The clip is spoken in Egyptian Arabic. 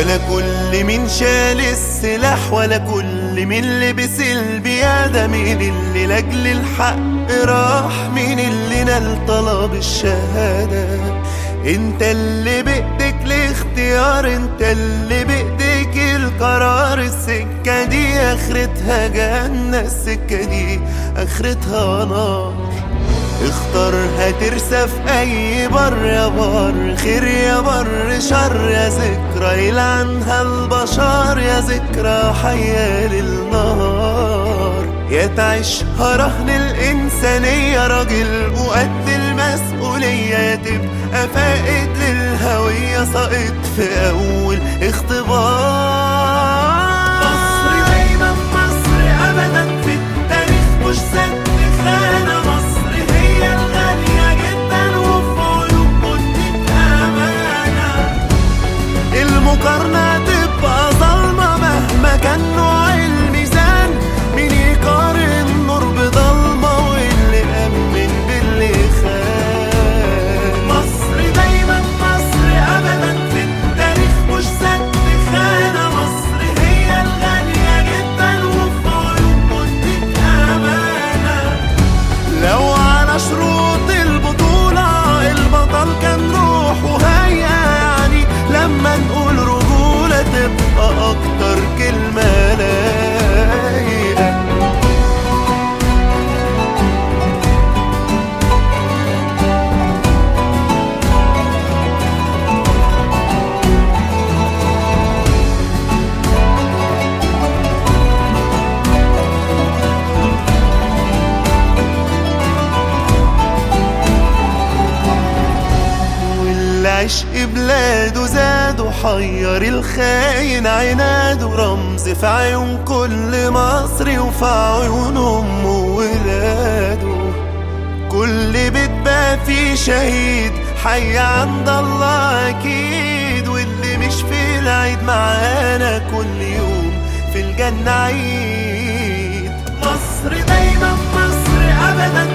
ولا كل مين شال السلاح ولا كل مين لبس البيادة مين اللي لاجل الحق راح مين اللي نال طلب الشهادة انت اللي بايدك الاختيار انت اللي بايدك القرار السكة دي اخرتها جنة السكة دي اخرتها نار اختار هترسى في اي بر يا بر خير يا بر شر يا ذكرى يلعنها البشر يا ذكرى حياة للنهار يا تعيشها رهن الإنسانية راجل وقد المسؤولية يا تبقى فائد للهوية ساقط في أول اختبار مصر دايما مصر أبدا في التاريخ مش سد خانة مصر هي الغالية جدا وفي عيون كنت أمانة المقارنة تبقى ظلمة مهما كان نوع الميزان مين يقارن نور بضلمة واللي أمن باللي خان مصر دايما مصر أبدا في التاريخ مش سد خانة مصر هي الغالية جدا وفي عيون كنت أمانة لو على شروط البطولة البطل كان روح وهيا يعني لما نقول رجولة تبقى أكتر كلمة لايقة واللي عشق بلاده زاد وحير الخاين عناده رمز في عيون كل مصري وفي عيون امه وولاده كل بيت بقى فيه شهيد حي عند الله اكيد واللي مش في العيد معانا كل يوم في الجنة عيد مصر دايما مصر ابدا